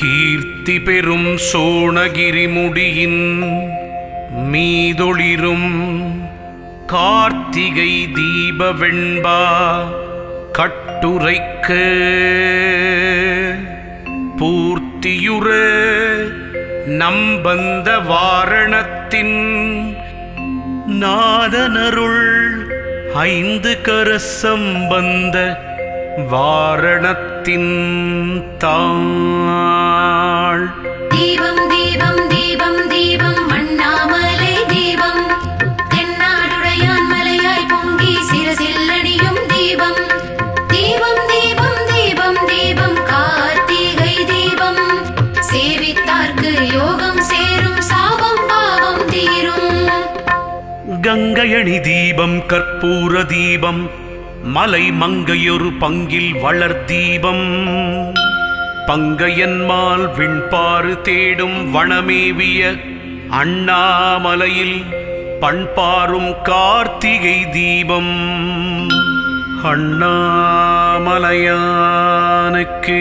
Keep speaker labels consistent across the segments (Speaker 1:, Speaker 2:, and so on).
Speaker 1: கீர்த்தி பெறும் சோணகிரி முடியின் மீதொளிரும் கார்த்திகை தீப வெண்பா கட்டுரைக்க பூர்த்தியுற நம்பந்த வாரணத்தின் நாதனருள் ஐந்து கரசம்பந்த வாரணத்தின் தாள்
Speaker 2: தீபம் தீபம் தீபம் தீபம் அண்ணாமலை தீபம் தென்னாடுடையான் மலையாய் பொங்கி சிரசில்லடியும் தீபம் தீபம் தீபம் தீபம் தீபம் கார்த்திகை தீபம் சேவித்தார்க்கு யோகம் சேரும் சாபம் பாவம் தீரும்
Speaker 1: கங்கையணி தீபம் கற்பூர தீபம் மலை மங்கையொரு பங்கில் வளர் தீபம் பங்கையன்மால் விண்பாறு தேடும் வனமேவிய அண்ணாமலையில் பண்பாரும் கார்த்திகை தீபம் அண்ணாமலையானுக்கு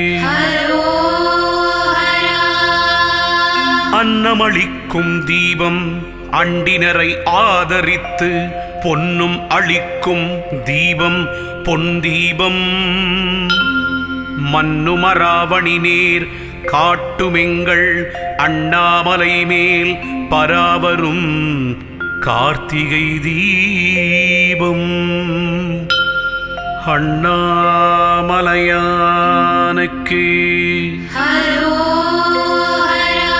Speaker 2: ஹரோஹரா
Speaker 1: அன்னமளிக்கும் தீபம் அண்டினரை ஆதரித்து பொன்னும் அளிக்கும் தீபம் பொன் தீபம் மன்னுமராவணி நேர் காட்டுமெங்கள் அண்ணாமலை மேல் பராவரும் கார்த்திகை தீபம் அண்ணாமலையானுக்கு
Speaker 2: ஹரோஹரா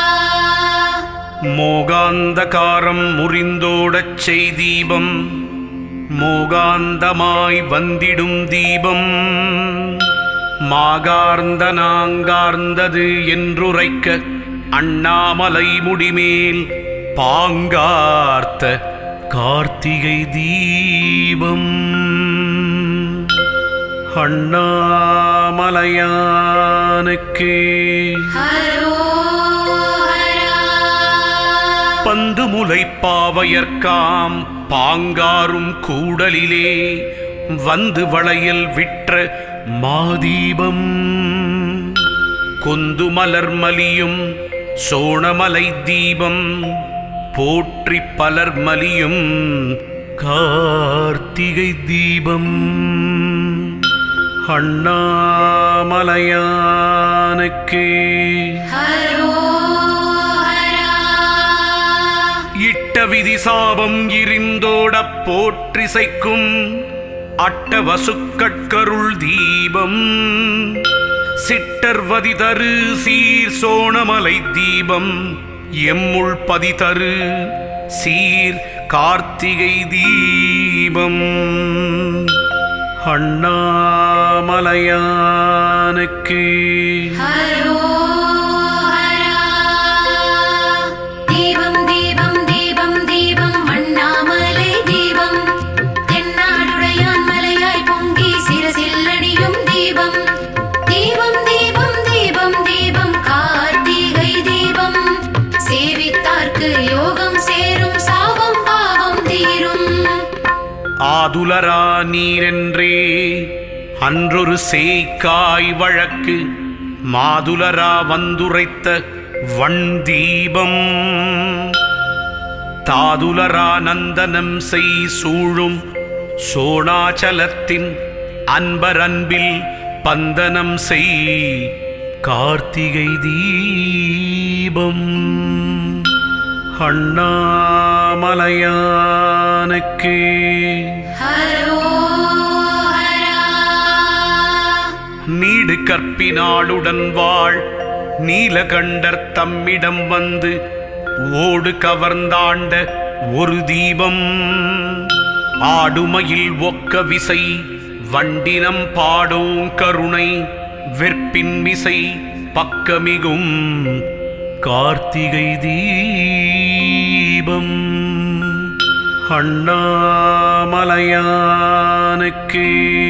Speaker 1: மோகாந்தகாரம் முறிந்தோடச் செய்தீபம் மோகாந்தமாய் வந்திடும் தீபம் மாகார்ந்த நாங்கார்ந்தது என்றுரைக்க அண்ணாமலை முடிமேல் பாங்கார்த்த கார்த்திகை தீபம் அண்ணாமலையானுக்கு
Speaker 2: ஹரோஹரா
Speaker 1: பந்து முலை பாவையர்க்காம் பாங்காரும் கூடலிலே வந்து வளையல் விற்ற மாதீபம் கொந்து மலர் மலியும் சோணமலை தீபம் போற்றி பலர் மலியும் கார்த்திகை தீபம் அண்ணாமலையானுக்கு
Speaker 2: ஹரோஹரா
Speaker 1: இட்ட விதி சாபம் இருந்தோடப் போற்றிசைக்கும் அட்டவசுக்கட்கருள் தீபம் சிட்டர்வதி தரு சீர் சோணமலை தீபம் எம்முள் பதி தரு சீர் கார்த்திகை தீபம் அண்ணாமலையானுக்கு
Speaker 2: ஹரோஹரா தீபம் தீபம் தீபம் தீபம் அண்ணாமலை தீபம் தென்னாடுடையான் மலையாய் பொங்கி சிரசில்லடியும் தீபம் தீபம் தீபம் தீபம் தீபம் கார்த்திகை தீபம் சேவித்தார்க்கு யோகம் சேரும் சாபம் பாவம் தீரும்
Speaker 1: ஆதுலரா நீரென்றே அன்றொரு சேய்க்காய் வழக்கு மாதுலரா வந்துரைத்த வண்தீபம் தாதுலரா நந்தனம் செய் சூழும் சோணாச்சலத்தின் அன்பர் அன்பில் பந்தனம் செய் கார்த்திகை தீபம் அண்ணாமலையானுக்கு
Speaker 2: ஹரோஹரா
Speaker 1: நீடு கற்பினாளுடன் வாழ் நீலகண்டர் தம்மிடம் வந்து ஓடு கவர்ந்தாண்ட ஒரு தீபம் ஆடுமையில் ஒக்க விசை வண்டினம் பாடும் கருணை வெற்பின் மிசை பக்கமிகும் கார்த்திகை தீபம் அண்ணாமலையானுக்கு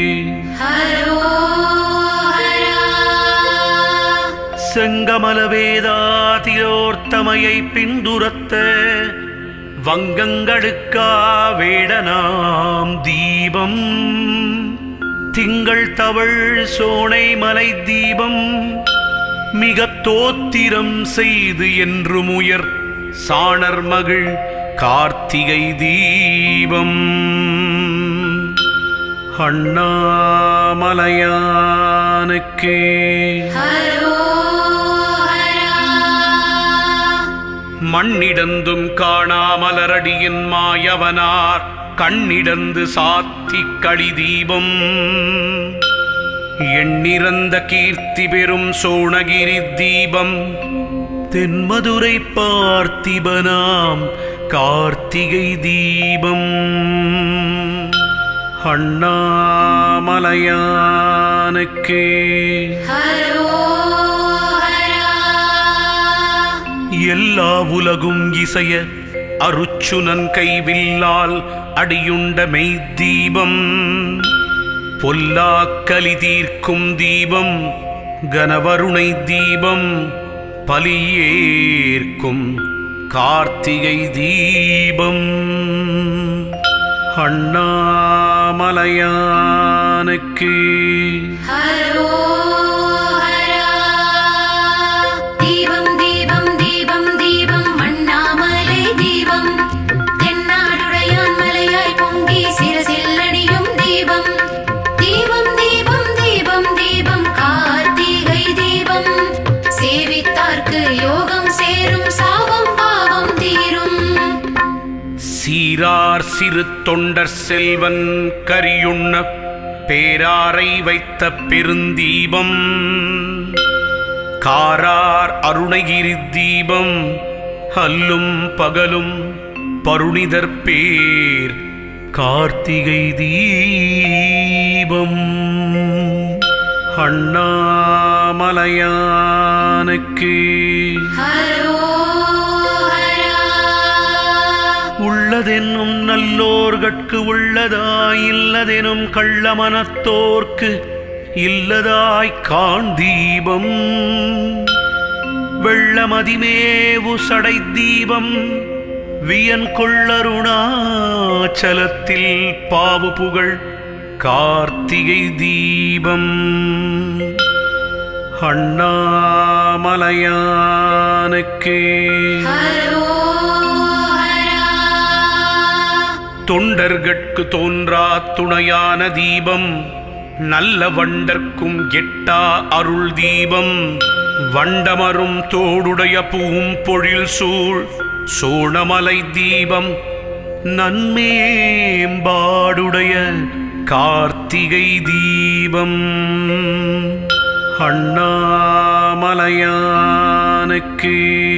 Speaker 2: ஹரோஹரா
Speaker 1: செங்கமல வேதாதியோர்த்தமையை பிந்துரத்த வங்கங்களுக்கா வேடனாம் தீபம் திங்கள் தவழ் சோனை மலை தீபம் மிக தோத்திரம் செய்து என்று முயர் சாணர் மகிழ் கார்த்திகை தீபம் அண்ணாமலையானுக்கே மண்ணிடந்தும் காணாமலரடியின் மாயவனார் கண்ணிடந்து சாத்தி களி தீபம் எண்ணிறந்த கீர்த்தி பெறும் சோணகிரி தீபம் தென்மதுரை பார்த்திபனாம் கார்த்திகை தீபம் அண்ணாமலையானுக்கே எல்லா உலகும் இசைய அருச்சுனன் கைவில்லால் அடியுண்ட மெய்த்தீபம் பொல்லாக்கலி தீர்க்கும் தீபம் கனவருணை தீபம் பலியேற்கும் கார்த்திகை தீபம் அண்ணாமலையானுக்கு
Speaker 2: தீபம் தீபம் தீபம் தீபம் அண்ணாமலை தீபம் தென்னாடுடையான் மலையாய் பொங்கி சிரசில் அணியும் தீபம் தீபம் தீபம் தீபம் தீபம் கார்த்திகை தீபம் சேவித்தார்க்கு யோகம் சேரும் சாபம் பாவம் தீரும்
Speaker 1: சீரார் சிறு தொண்டர் செல்வன் கரியுண்ண பேராரை வைத்த பெருந்தீபம் காரார் அருணகிரி தீபம் அல்லும் பகலும் பருணிதர் பேர் கார்த்திகை தீபம் அண்ணாமலையானுக்கு உள்ளதென்னும் நல்லோர்கட்கு உள்ளதாய் இல்லதெனும் கள்ளமனத்தோர்க்கு இல்லதாய் காண் தீபம் வெள்ளமதிமேவு சடை தீபம் வியன் கொள்ளருணாச்சலத்தில் பாவு புகழ் கார்த்திகை தீபம் அண்ணாமலையானுக்கே தொண்டர்கட்கு தோன்றா துணையான தீபம் நல்ல வண்டர்க்கும் எட்டா அருள் தீபம் வண்டமரும் தோடுடைய பூம் பொழில் சூழ் சோணமலை தீபம் நன்மேம்பாடுடைய கார்த்திகை தீபம் அண்ணாமலையானுக்கு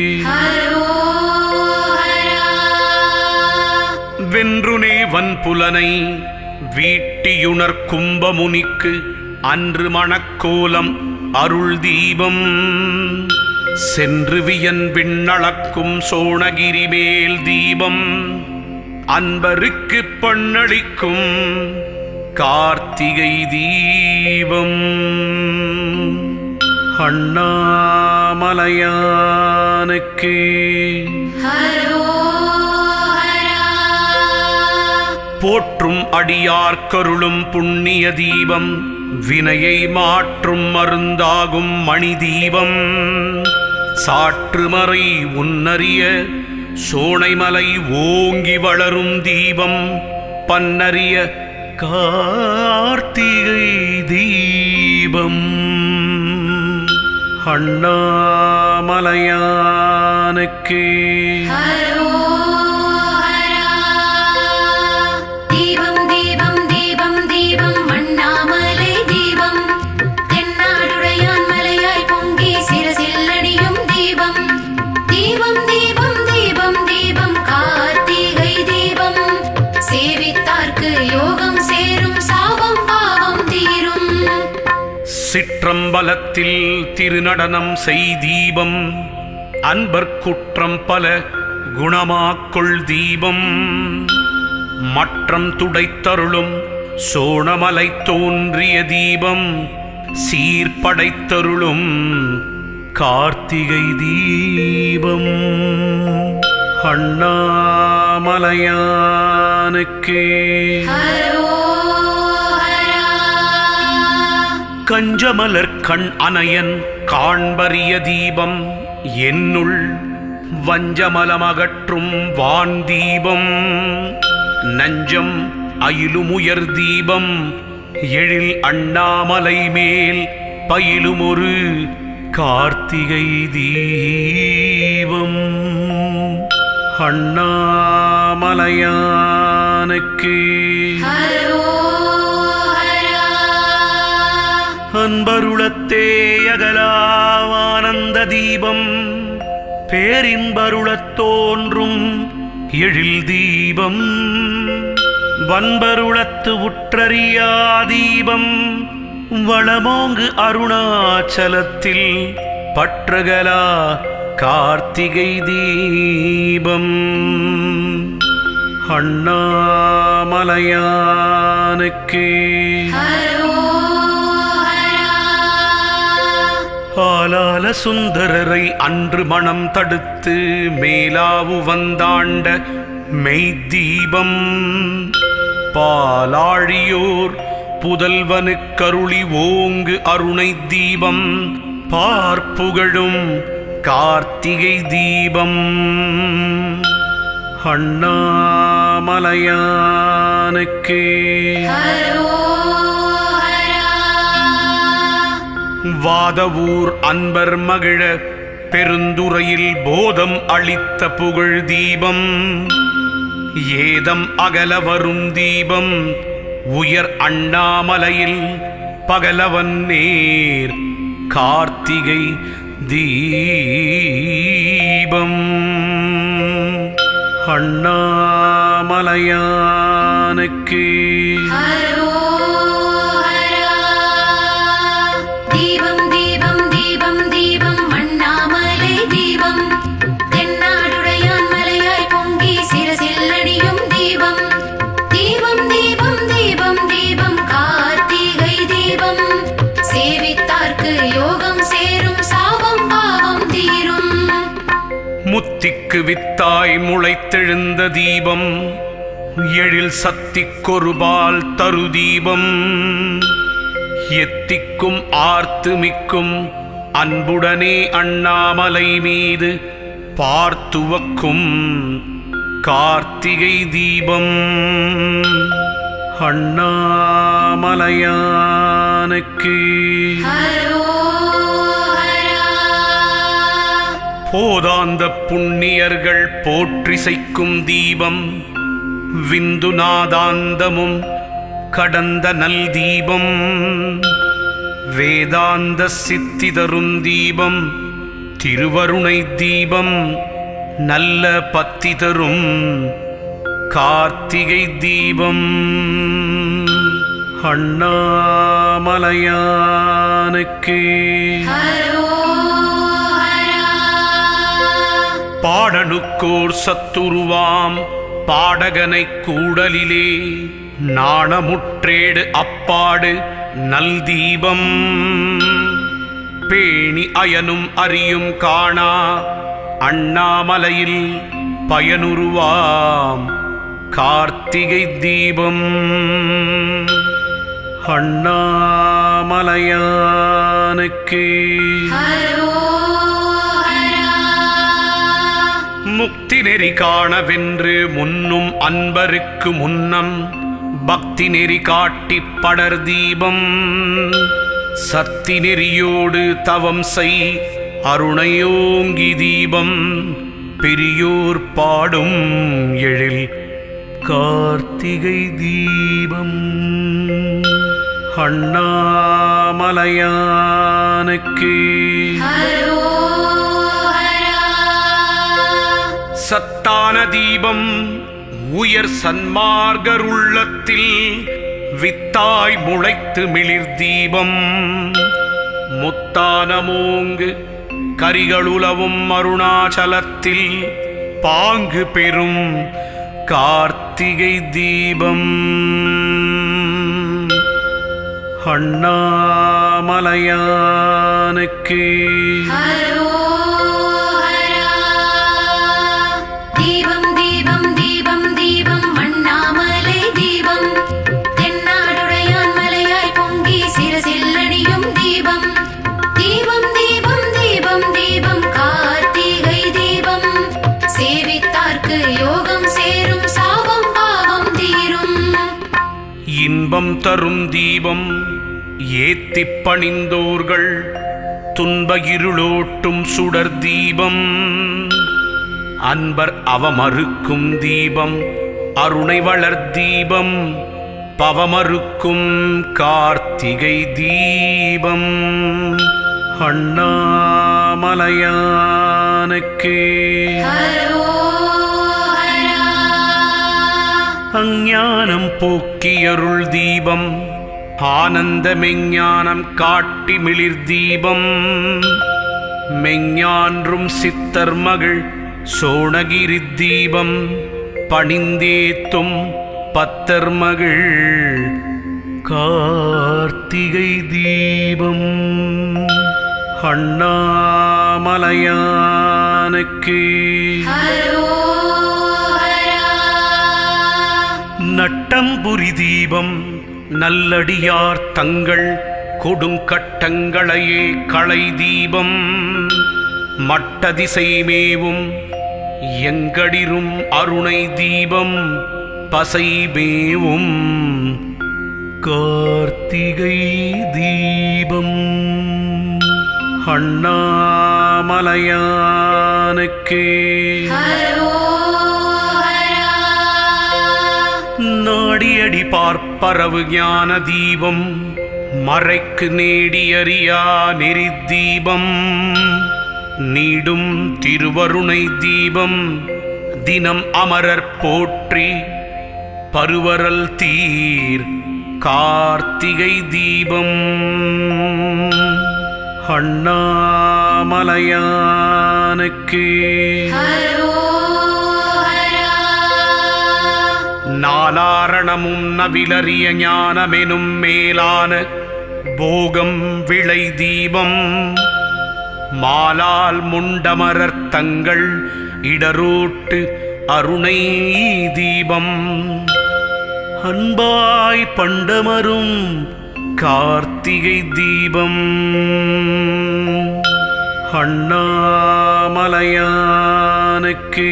Speaker 1: வென்றுனே வன்புலனை வீட்டியுணர் கும்பமுனிக்கு அன்று மணக்கோலம் அருள் தீபம் சென்று வியன் விண்ணளக்கும் சோணகிரி மேல் தீபம் அன்பருக்கு பண்ணளிக்கும் கார்த்திகை தீபம் அண்ணாமலையானுக்கு போற்றும் அடியார்க்கருளும் புண்ணிய தீபம் வினையை மாற்றும் மருந்தாகும் மணி தீபம் சாற்றுமறை உன்னறிய சோனைமலை ஓங்கி வளரும் தீபம் பன்னறிய கார்த்திகை தீபம் அண்ணாமலையானுக்கு
Speaker 2: தீபம் தீபம் தீபம் தீபம் அண்ணாமலை தீபம் தென்னாடுடையான் மலையாய் பொங்கி சிரசில் அணியும் தீபம் தீபம் தீபம் தீபம் தீபம் கார்த்திகை தீபம் சேவித்தார்க்கு யோகம் சேரும் சாபம் பாவம் தீரும்
Speaker 1: சிற்றம்பலத்தில் திருநடனம் செய்தீபம் அன்பர் குற்றம் பல குணமாக்கொள் தீபம் மற்றம் துடைத்தருளும் சோணமலை தோன்றிய தீபம் சீர்படைத்தருளும் கார்த்திகை தீபம் அண்ணாமலையானுக்கே
Speaker 2: ஹரோஹரா
Speaker 1: கஞ்சமலர் கண் அனையன் காண்பரிய தீபம் என்னுள் வஞ்சமலமகற்றும் வான் தீபம் நஞ்சம் அயிலுமுயர் தீபம் எழில் அண்ணாமலை மேல் பயிலுமொரு கார்த்திகை தீபம் அண்ணாமலையானுக்கு
Speaker 2: ஹரோஹரா
Speaker 1: அன்பருளத்தே அகலாவானந்த தீபம் பேரின்பருளத் தோன்றும் எழில் தீபம் வன்பருளத்து உற்றறியா தீபம் வளமோங்கு அருணாச்சலத்தில் பற்றகலா கார்த்திகை தீபம் அண்ணாமலையானுக்கு
Speaker 2: ஹரோஹரா
Speaker 1: ஆலால சுந்தரரை அன்று மனம் தடுத்து மேலாவு வந்தாண்ட மெய்தீபம் பாலாழியோர் புதல்வனுக்கருளி ஓங்கு அருணை தீபம் பார்ப்புகழும் கார்த்திகை தீபம் அண்ணாமலையானுக்கு
Speaker 2: ஹரோஹரா
Speaker 1: வாதவூர் அன்பர் மகிழ பெருந்துறையில் போதம் அளித்த புகழ் தீபம் ஏதம் அகல வரும் தீபம் உயர் அண்ணாமலையில் பகலவன் நேர் கார்த்திகை தீபம் அண்ணாமலையானுக்கு
Speaker 2: ஹரோஹரா தீபம் தீபம் தீபம் தீபம் அண்ணாமலை தீபம் தென்னாடுடையான் மலையாய் பொங்கி சிரசில் அணியும் தீபம் தீபம் தீபம் தீபம் தீபம் கார்த்திகை தீபம் சேவித்தார்க்கு யோகம் சேரும் சாபம் பாவம் தீரும்
Speaker 1: முத்திக்கு வித்தாய் முளைத்தெழுந்த தீபம் எழில் சத்திக்கொருபால் தரு தீபம் எத்திக்கும் ஆர்த்து மிக்கும் அன்புடனே அண்ணாமலை மீது பார்த்துவக்கும் கார்த்திகை தீபம் அண்ணாமலையானுக்கு
Speaker 2: ஹரோஹரா
Speaker 1: போதாந்த புண்ணியர்கள் போற்றிசைக்கும் தீபம் விந்துநாதாந்தமும் கடந்த நல் தீபம் வேதாந்த சித்தி தரும் தீபம் திருவருணை தீபம் நல்ல பத்தி தரும் கார்த்திகை தீபம் அண்ணாமலையானுக்கு
Speaker 2: ஹரோஹரா
Speaker 1: பாடனுக்கோர் சத்துருவாம் பாடகனை கூடலிலே நாணமுற்றேடு அப்பாடு நல் தீபம் பேணி அயனும் அறியும் காணா அண்ணாமலையில் பயனுருவாம் கார்த்திகை தீபம் அண்ணாமலையானுக்கு
Speaker 2: ஹரோஹரா
Speaker 1: முக்தி நெறி காணவென்று முன்னும் அன்பருக்கு முன்னம் பக்தி நெறி காட்டிப் படர் தீபம் சத்தி நெறியோடு தவம் செய் அருணையோங்கி தீபம் பெரியோர் பாடும் எழில் கார்த்திகை தீபம் அண்ணாமலையானுக்கு
Speaker 2: ஹரோஹரா
Speaker 1: சத்தான தீபம் உயர் சன்மார்கர் உள்ளத்தில் வித்தாய் முளைத்து மிளிர் தீபம் முத்தான மூங்கு கரிகளுலவும் அருணாச்சலத்தில் பாங்கு பெறும் கார்த்திகை தீபம் அண்ணாமலையானுக்கு
Speaker 2: ஹரோஹரா தீபம் தீபம் தீபம் தீபம் அண்ணாமலை தீபம் தென்னாடுடையான் மலையாய் பொங்கி சிரசில் அணியும்
Speaker 1: துன்பம் தரும் தீபம் ஏத்திப் பணிந்தோர்கள் துன்ப இருளோட்டும் சுடர் தீபம் அன்பர் அவமறுக்கும் தீபம் அருணை வளர் தீபம் பவமறுக்கும் கார்த்திகை தீபம் அண்ணாமலையானுக்கு
Speaker 2: ஹரோஹரா
Speaker 1: அஞ்ஞானம் போக்கியருள் தீபம் ஆனந்த மெஞ்ஞானம் காட்டி மிளிர் தீபம் மெஞ்ஞான்றும் சித்தர் மகள் சோணகிரி தீபம் பணிந்தேத்தும் பத்தர் மகள் கார்த்திகை தீபம் அண்ணாமலையானுக்கு
Speaker 2: ஹரோஹரா
Speaker 1: நட்டம்புரி தீபம் நல்லடியார் தங்கள் கொடுங்கட்டங்களையே களை தீபம் மட்டதிசை மேவும் எங்கடிரும் அருணை தீபம் பசை மேவும் கார்த்திகை தீபம் அண்ணாமலையானுக்கு
Speaker 2: ஹரோஹரா
Speaker 1: நாடியடி பார்ப்பரவு ஞான தீபம் மறைக்கு நேடியறியா நெறி தீபம் நீடும் திருவருணை தீபம் தினம் அமரர் போற்றி பருவரல் தீர் கார்த்திகை தீபம் அண்ணாமலையானுக்கு
Speaker 2: ஹரோஹரா
Speaker 1: நாலாரணமும் நவிலறிய ஞானமெனும் மேலான போகம் விளை தீபம் மாலால் முண்டமரர் தங்கள் இடரோட்டு அருணை தீபம் அன்பாய் பண்டமரும் கார்த்திகை தீபம் அண்ணாமலையானுக்கு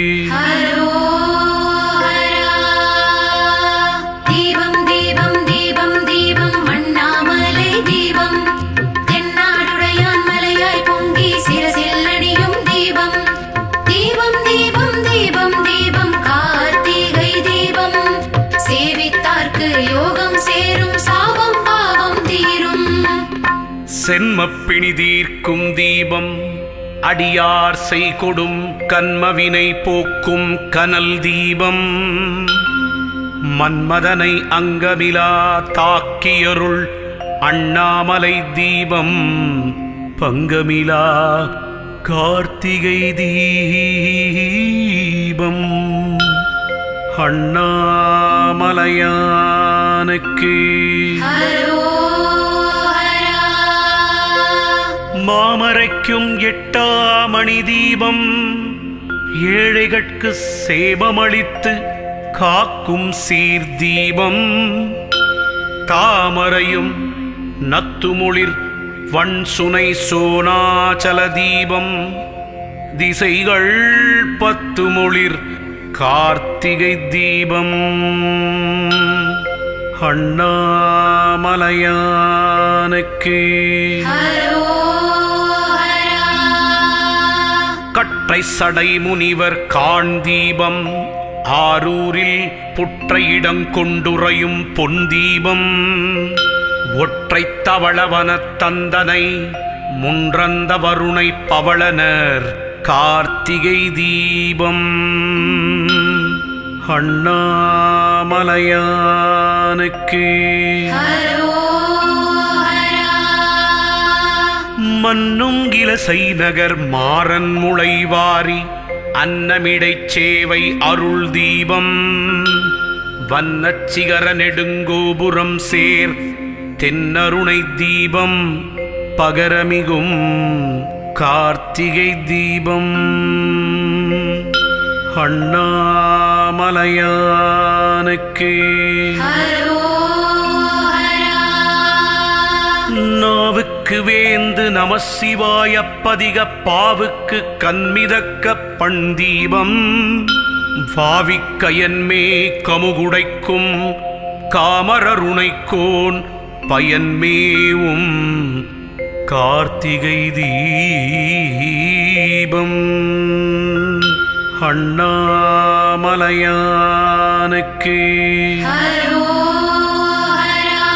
Speaker 2: ஹரோஹரா தீபம் தீபம் தீபம் தீபம் அண்ணாமலை தீபம் தென்னாடுடையான் மலையாய் பொங்கி சிரசில் அணியும் தீபம் தீபம் தீபம் தீபம் தீபம் கார்த்திகை தீபம் சேவித்தார்க்கு யோகம் சேரும் சாபம் பாவம் தீரும்
Speaker 1: சென்மப்பிணி தீர்க்கும் தீபம் அடியார் செய்கொடும் கன்மவினை போக்கும் கனல் தீபம் மன்மதனை அங்கமிலா தாக்கியருள் அண்ணாமலை தீபம் பங்கமிலா கார்த்திகை தீபம் அண்ணாமலையானுக்கு
Speaker 2: ஹரோஹரா
Speaker 1: மாமரைக்கும் எட்டாமணி தீபம் ஏழைகட்கு சேமமளித்து காக்கும் சீர்தீபம் தாமரையும் நத்துமுளிர் வன் சுனை சோனாச்சல தீபம் திசைகள் பத்து மொளிர் கார்த்திகை தீபம் அண்ணாமலையானுக்கு
Speaker 2: ஹரோஹரா
Speaker 1: கற்றை சடை முனிவர் காண் தீபம் ஆரூரில் புற்றையிடம் கொண்டுறையும் பொன் தீபம் ஒற்றைத் தவளவனத் தந்தனை முன்றந்த வருணை பவளனர் கார்த்திகை தீபம் அண்ணாமலையானுக்கு
Speaker 2: ஹரோஹரா
Speaker 1: மன்னும் இலசை நகர் மாறன் முளைவாரி அன்னமிடைச் சேவை அருள் தீபம் வண்ணச் சிகர நெடுங்கோபுரம் சேர் தென்னருணை தீபம் பகரமிகும் கார்த்திகை தீபம் அண்ணாமலையானுக்கு
Speaker 2: ஹரோஹரா
Speaker 1: நாவுக்கு வேந்து நமசிவாய பதிக பாவுக்கு கண்மிதக்க பண்தீபம் வாவிக்கயன்மே கமுகுடைக்கும் காமரருணைக்கோன் பயன்மேவும் கார்த்திகை தீபம் அண்ணாமலையானுக்கு
Speaker 2: ஹரோஹரா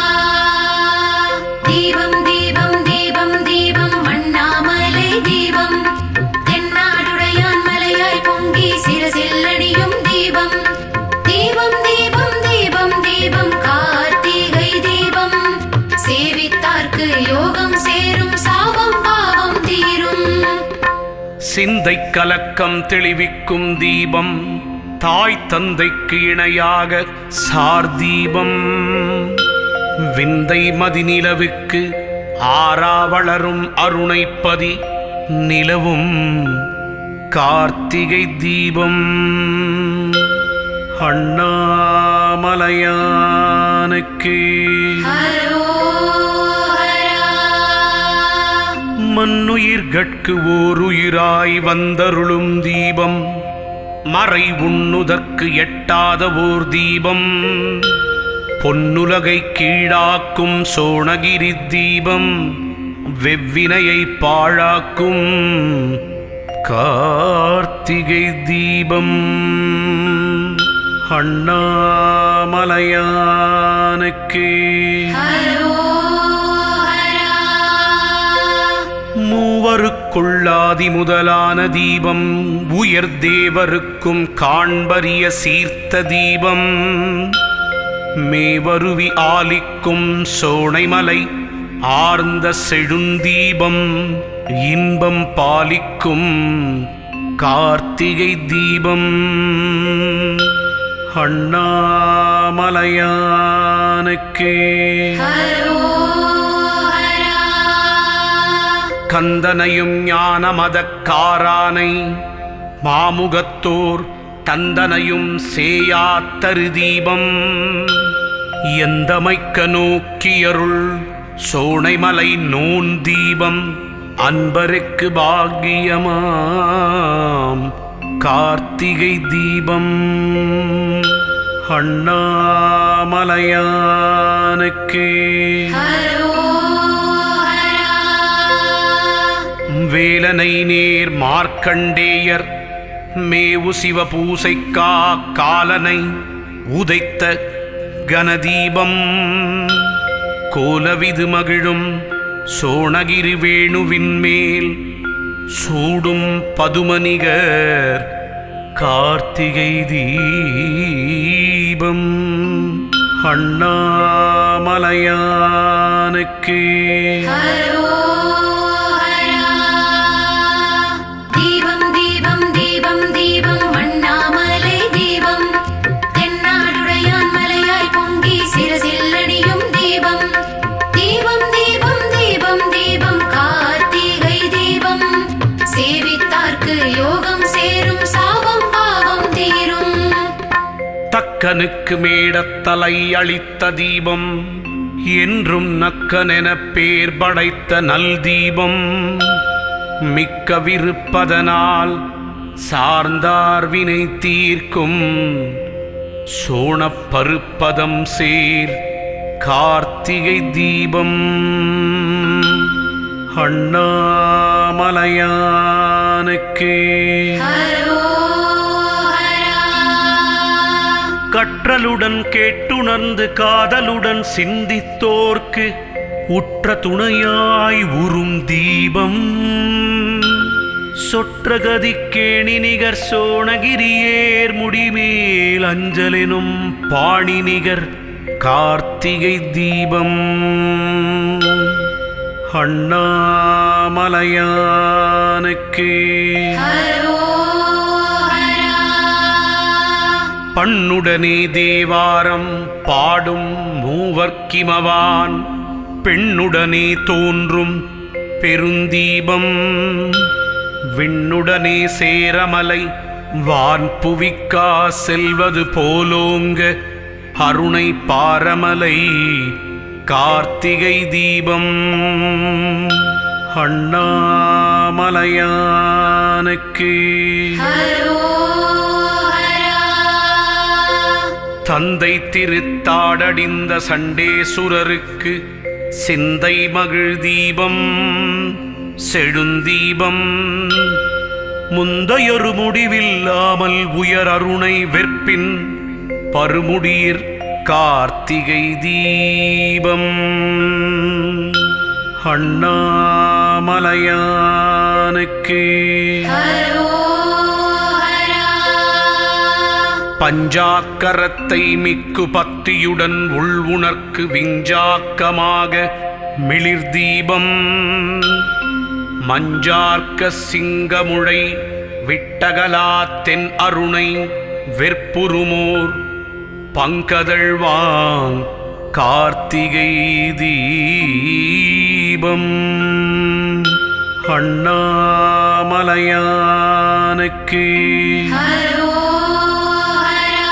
Speaker 2: தீபம் தீபம் தீபம் தீபம் அண்ணாமலை தீபம் தென்னாடுடையான் மலையாய் பொங்கி சிரசில்லடியும் தீபம் தீபம் தீபம் தீபம் தீபம் கார்த்திகை தீபம் சேவித்தார்க்கு யோகம் சேரும் சாபம் பாவம் தீரும்
Speaker 1: சிந்தை கலக்கம் தெளிவிக்கும் தீபம் தாய் தந்தைக்கு இணையாக சார்தீபம் விந்தை மதிநிலவுக்கு ஆறா வளரும் அருணைப்பதி நிலவும் கார்த்திகை தீபம் அண்ணாமலையானுக்கு
Speaker 2: ஹரோஹரா
Speaker 1: மண்ணுயிர்கட்கு ஓருயிராய் வந்தருளும் தீபம் மறை உண்ணுதற்கு எட்டாத ஓர் தீபம் பொன்னுலகை கீழாக்கும் சோணகிரி தீபம் வெவ்வினையை பாழாக்கும் கார்த்திகை தீபம் அண்ணாமலையானுக்கு
Speaker 2: ஹரோஹரா
Speaker 1: மூவருக்குள்ளாதி முதலான தீபம் உயர் தேவருக்கும் காண்பரிய சீர்த்த தீபம் மேவருவி ஆலிக்கும் சோனைமலை ஆர்ந்த செழுந்தீபம் இன்பம் பாலிக்கும் கார்த்திகை தீபம் அண்ணாமலையானுக்கு
Speaker 2: ஹரோஹரா
Speaker 1: கந்தனையும் ஞான மதக்காரானை மாமுகத்தோர் தந்தனையும் சேயாத்தரு தீபம் எந்தமைக்க நோக்கியருள் சோனைமலை நோன் தீபம் அன்பருக்கு பாக்கியமாம் கார்த்திகை தீபம் அண்ணாமலையானுக்கு
Speaker 2: ஹரோஹரா
Speaker 1: வேலனை நேர் மார்க்கண்டேயர் மேவு சிவ பூசைக்கா காலனை உதைத்த கனதீபம் கோலவிது மகிழும் சோணகிரி வேணுவின் மேல் சூடும் பதுமனிகர் கார்த்திகை தீபம் அண்ணாமலையானுக்கு
Speaker 2: ஹரோஹரா தீபம் தீபம் தீபம் தீபம் அண்ணாமலை தீபம் தென்னாடுடையான் மலையாய் பொங்கி சிரசில்லடியும் தீபம் தீபம் தீபம் தீபம் தீபம் கார்த்திகை தீபம் சேவித்தார்க்கு யோகம் சேரும் சாபம் பாவம் தீரும்
Speaker 1: தக்கனுக்கு மேடத்தலை அளித்த தீபம் என்றும் நக்கனெனப் பேர் படைத்த நல் தீபம் மிக்க விருப்பதனால் சார்ந்தார் வினை தீர்க்கும் சோணப் பருப்பதம் சேர் கார்த்திகை தீபம் அண்ணாமலையானுக்கு
Speaker 2: ஹரோஹரா
Speaker 1: கற்றலுடன் கேட்டுணர்ந்து காதலுடன் சிந்தித்தோர்க்கு உற்ற துணையாய் உறும் தீபம் சொற்றகதி கேணி நிகர் சோணகிரியேர் முடிமேல் அஞ்சலெனும் பாணி நிகர் கார்த்திகை தீபம் அண்ணாமலையானுக்கு
Speaker 2: ஹரோஹரா
Speaker 1: பண்ணுடனே தேவாரம் பாடும் மூவர்க்கிமவான் பெண்ணுடனே தோன்றும் பெருந்தீபம் விண்ணுடனே சேரமலை வான் புவிக்கா செல்வது போலோங்க அருணை பாரமலை கார்த்திகை தீபம் அண்ணாமலையானுக்கு
Speaker 2: ஹரோஹரா
Speaker 1: தந்தை திருத்தாடடிந்த சண்டேசுரருக்கு சிந்தை மகிழ் தீபம் செழுந்தீபம் முந்தையொரு முடிவில்லாமல் உயர் அருணை வெற்பின் பருமுடியிற் கார்த்திகை தீபம் அண்ணாமலையானுக்கு
Speaker 2: ஹரோஹரா
Speaker 1: பஞ்சாக்கரத்தை மிக்கு பத்தியுடன் உள் உணர்க்கு விஞ்சாக்கமாக மிளிர் தீபம் மஞ்சார்க்க சிங்கமுழை விட்டகலா தென் அருணை வெற்புருமோர் பங்கதழ்வாங் கார்த்திகை தீபம் அண்ணாமலையானுக்கு
Speaker 2: ஹரோஹரா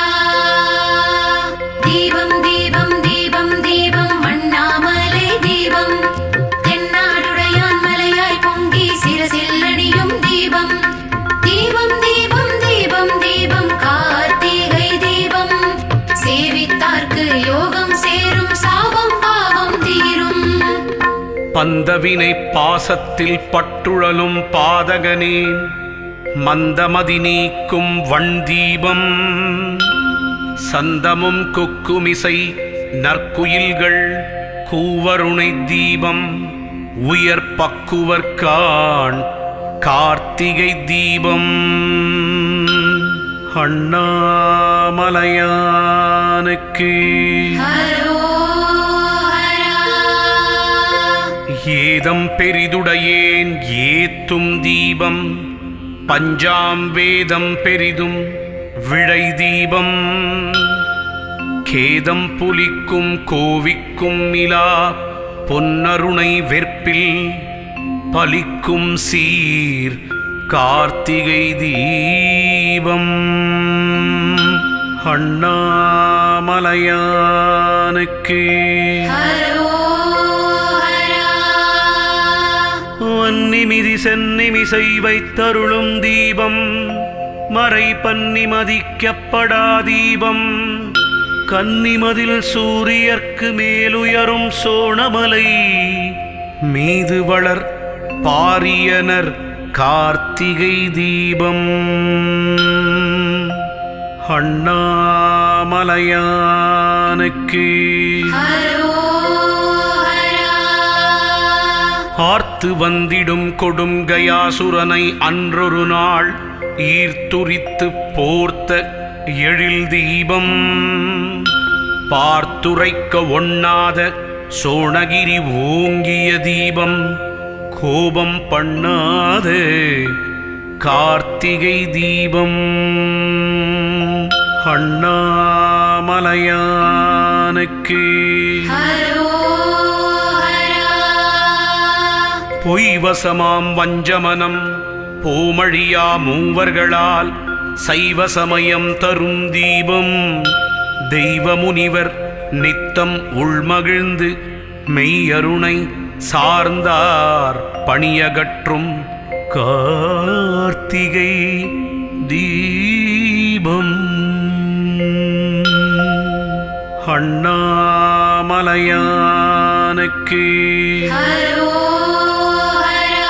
Speaker 2: தீபம் தீபம் தீபம் தீபம் அண்ணாமலை தீபம் தென்னாடுடையான் மலையாய் பொங்கி சிரசில்லடியும் தீபம் தீபம் தீபம் தீபம் தீபம் கார்த்திகை தீபம் சேவித்தார்க்கு யோகம் சேரும் சாபம் பாவம் தீரும்
Speaker 1: பந்தவினை பாசத்தில் பட்டுழலும் பாதகனே மந்தமதி நீக்கும் வண்டீபம் சந்தமும் குக்குமிசை நற்குயில்கள் கூவருணை தீபம் உயர் பக்குவர்கான் கார்த்திகை தீபம் அண்ணாமலையானுக்கு
Speaker 2: ஹரோஹரா
Speaker 1: ஏதம் பெரிதுடையேன் ஏத்தும் தீபம் பஞ்சாம் வேதம் பெரிதும் விழை தீபம் கேதம் புலிக்கும் கோவிக்கும் மிலா பொன்னருணை வெற்பில் பலிக்கும் சீர் கார்த்திகை தீபம் அண்ணாமலையானுக்கு
Speaker 2: ஹரோஹரா
Speaker 1: வன்னிமிதி சென்னிமிசை வைத்தருளும் தீபம் மறை பன்னி மதிக்கப்படா தீபம் கன்னிமதில் சூரியர்க்கு மேலுயரும் சோணமலை மீது வளர் பாரியனர் கார்த்திகை தீபம் அண்ணாமலையானுக்கு
Speaker 2: ஹரோஹரா
Speaker 1: ஆர்த்து வந்திடும் கொடுங்கயாசுரனை அன்றொரு நாள் ஈர்த்துரித்து போர்த்த எழில் தீபம் பார்த்துரைக்க ஒண்ணாத சோணகிரி ஓங்கிய தீபம் கோபம் பண்ணாத கார்த்திகை தீபம் அண்ணாமலையானுக்கு
Speaker 2: ஹரோஹரா
Speaker 1: பொய்வசமாம் வஞ்சமனம் போமழியா மூவர்களால் சைவ சமயம் தரும் தீபம் தெய்வ முனிவர் நித்தம் உள்மகிழ்ந்து மெய்யருணை சார்ந்தார் பணியகற்றும் கார்த்திகை தீபம் அண்ணாமலையானுக்கு
Speaker 2: ஹரோஹரா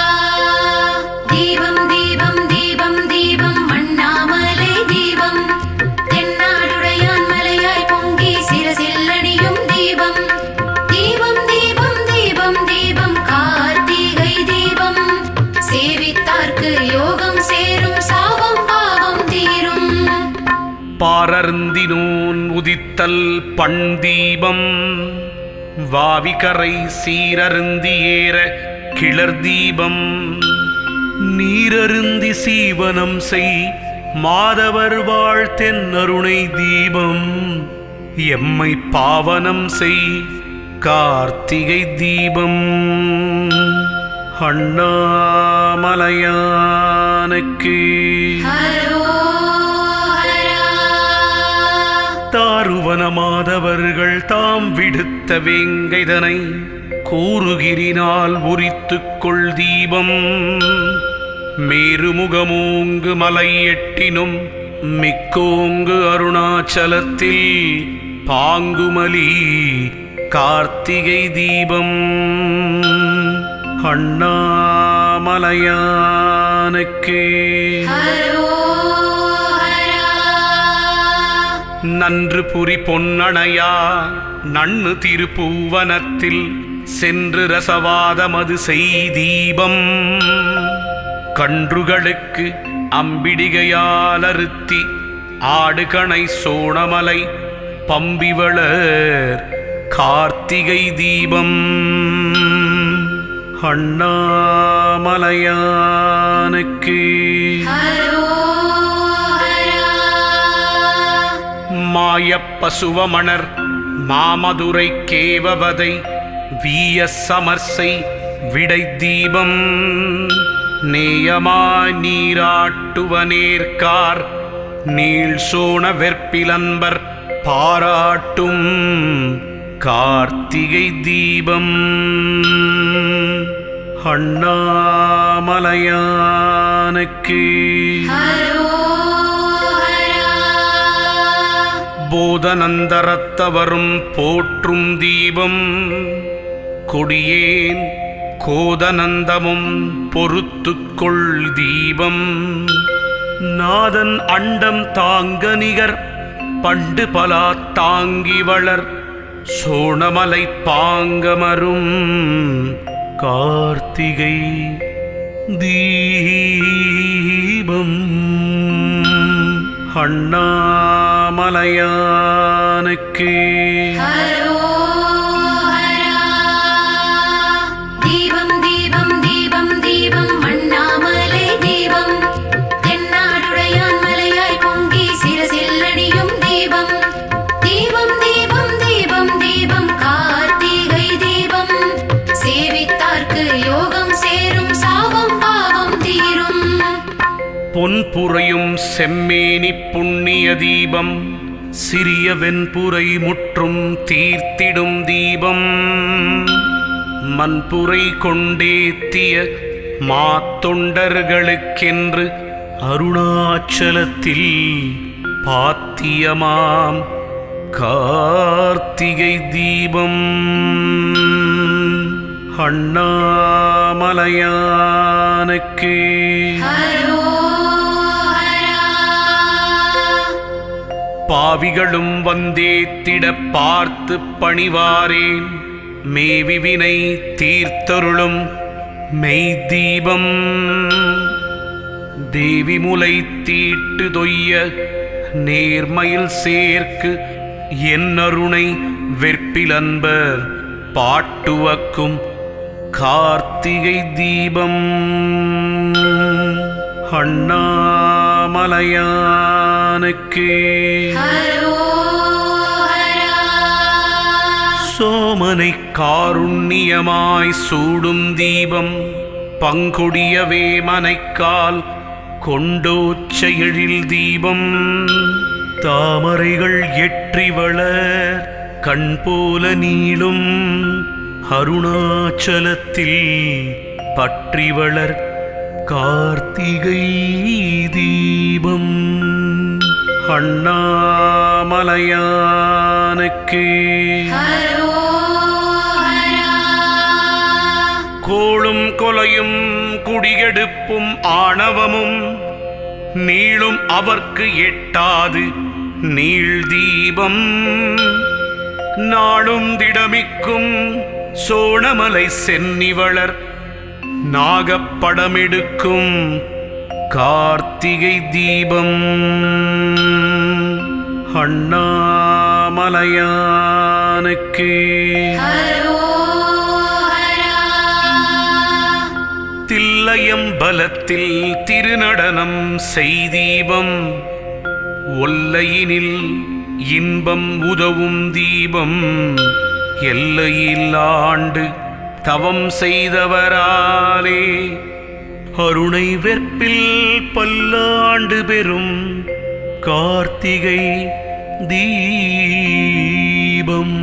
Speaker 2: தீபம் தீபம் தீபம் தீபம் அண்ணாமலை தீபம் தென்னாடுடையான் மலையாய் பொங்கி சிரசில்லடியும் தீபம் தீபம் தீபம் தீபம் தீபம் கார்த்திகை தீபம் சேவித்தார்க்கு யோகம் சேரும் சாபம் பாவம் தீரும்
Speaker 1: பாரருந்தினோன் உதித்தல் பண்தீபம் வாவிகரை சீரருந்தி ஏற கிளர் தீபம் நீரருந்தி சீவனம் செய் மாதவர் வாழ் தென்னருணை தீபம் எம்மை பாவனம் செய் கார்த்திகை தீபம் அண்ணாமலையானுக்கு
Speaker 2: ஹரோஹரா
Speaker 1: தாருவன மாதவர்கள் தாம் விடுத்த வேங்கைதனை கூறுகிரினால் உரித்துக் கொள் தீபம் மேருமுகமூங்கு மலை எட்டினும் மிக்கோங்கு அருணாச்சலத்தில் பாங்குமலி கார்த்திகை தீபம் அண்ணாமலையானுக்கு
Speaker 2: ஹரோஹரா
Speaker 1: நன்று புரி பொன்னணையா நன்னு திருப்பூவனத்தில் சென்று ரசவாதமது செய்தீபம் கன்றுகளுக்கு அம்பிடிகையால் அறுத்தி ஆடுகணை சோணமலை பம்பிவளர் கார்த்திகை தீபம் அண்ணாமலையானுக்கு
Speaker 2: ஹரோஹரா
Speaker 1: மாயப்பசுவமணர் மாமதுரை கேவவதை வீய சமர்சை விடை தீபம் நேயமாய் நீராட்டுவனேற்கார் நீள் சோண வெற்பிலன்பர் பாராட்டும் கார்த்திகை தீபம் அண்ணாமலையானுக்கு
Speaker 2: ஹரோஹரா
Speaker 1: போதனந்தரத்தவரும் போற்றும் தீபம் கொடியேன் கோதனந்தமும் பொறுத்துக்கொள் தீபம் நாதன் அண்டம் தாங்க நிகர் பண்டு பலா தாங்கி வளர் சோணமலை பாங்கமரும் கார்த்திகை தீபம் அண்ணாமலையானுக்கு
Speaker 2: ஹரோஹரா தீபம் தீபம் தீபம் தீபம் அண்ணாமலை தீபம் தென்னாடுடையான் மலையாய் பொங்கி சிரசில் அணியும் தீபம் தீபம் தீபம் தீபம் தீபம் கார்த்திகை தீபம் சேவித்தார்க்கு யோகம் சேரும் சாபம் பாவம் தீரும்
Speaker 1: பொன்புரையும் செம்மேனி புண்ணிய தீபம் சிறிய வெண்புரை முற்றும் தீர்த்திடும் தீபம் மண்புரை கொண்டேத்திய மாத்தொண்டர்களுக்கென்று அருணாச்சலத்தில் பாத்தியமாம் கார்த்திகை தீபம் அண்ணாமலையானுக்கு
Speaker 2: ஹரோஹரா
Speaker 1: பாவிகளும் வந்தேத்திட பார்த்து பணிவாரேன் மேவிவினை தீர்த்தருளும் மெய் தீபம் தேவி முலை தீட்டு தொய்ய நேர்மையில் சேர்க்கு என் அருணை வெற்பிலன்பர் பாட்டுவக்கும் கார்த்திகை தீபம் அண்ணாமலையானுக்கு
Speaker 2: ஹரோஹரா
Speaker 1: சோமனை காருண்யமாய் சூடும் தீபம் பங்கொடியவே மனைக்கால் கொண்டோச்ச எழில் தீபம் தாமரைகள் எற்றி வளர் கண் போல நீளும் அருணாச்சலத்தில் பற்றி வளர் கார்த்திகை தீபம் அண்ணாமலையானுக்கு
Speaker 2: ஹரோஹரா
Speaker 1: கோளும் கொலையும் குடிகெடுப்பும் ஆணவமும் நீளும் அவர்க்கு எட்டாது நீள் தீபம் நாளும் திடமிக்கும் சோணமலை சென்னிவளர் நாகப்படமெடுக்கும் கார்த்திகை தீபம் அண்ணாமலையானுக்கு
Speaker 2: ஹரோஹரா
Speaker 1: தில்லையம் பலத்தில் திருநடனம் செய்தீபம் ஒல்லையினில் இன்பம் உதவும் தீபம் எல்லையில் ஆண்டு தவம் செய்தவராலே அருணை வெற்பில் பல்லாண்டு பெறும் கார்த்திகை தீபம்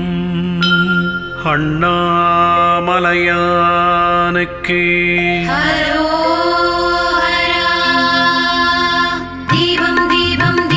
Speaker 1: அண்ணாமலையானுக்கு
Speaker 2: ஹரோஹரா தீபம் தீபம்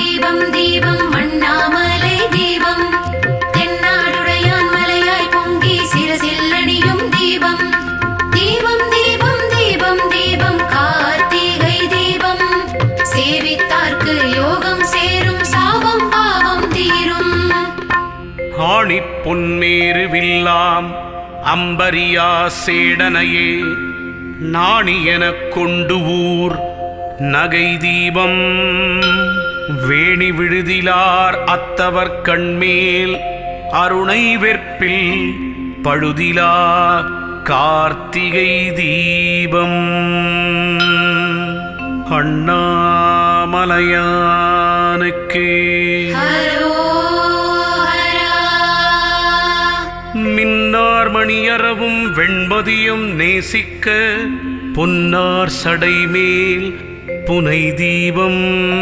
Speaker 2: தீபம் கார்த்திகை தீபம் சேவித்தார்க்கு யோகம் சேரும் சாபம் பாவம் தீரும்
Speaker 1: ஆணி பொன்மேருவில்லாம் அம்பரியா சேடனையே நாணி எனக் கொண்டு ஊர் நகை தீபம் வேணி விழுதிலார் அத்தவர் கண்மேல் அருணை வெற்பில் பழுதிலா கார்த்திகை தீபம் அண்ணாமலையானுக்கு
Speaker 2: ஹரோஹரா
Speaker 1: மின்னார் மணியரவும் வெண்மதியும் நேசிக்க பொன்னார் சடைமேல் புனை தீபம்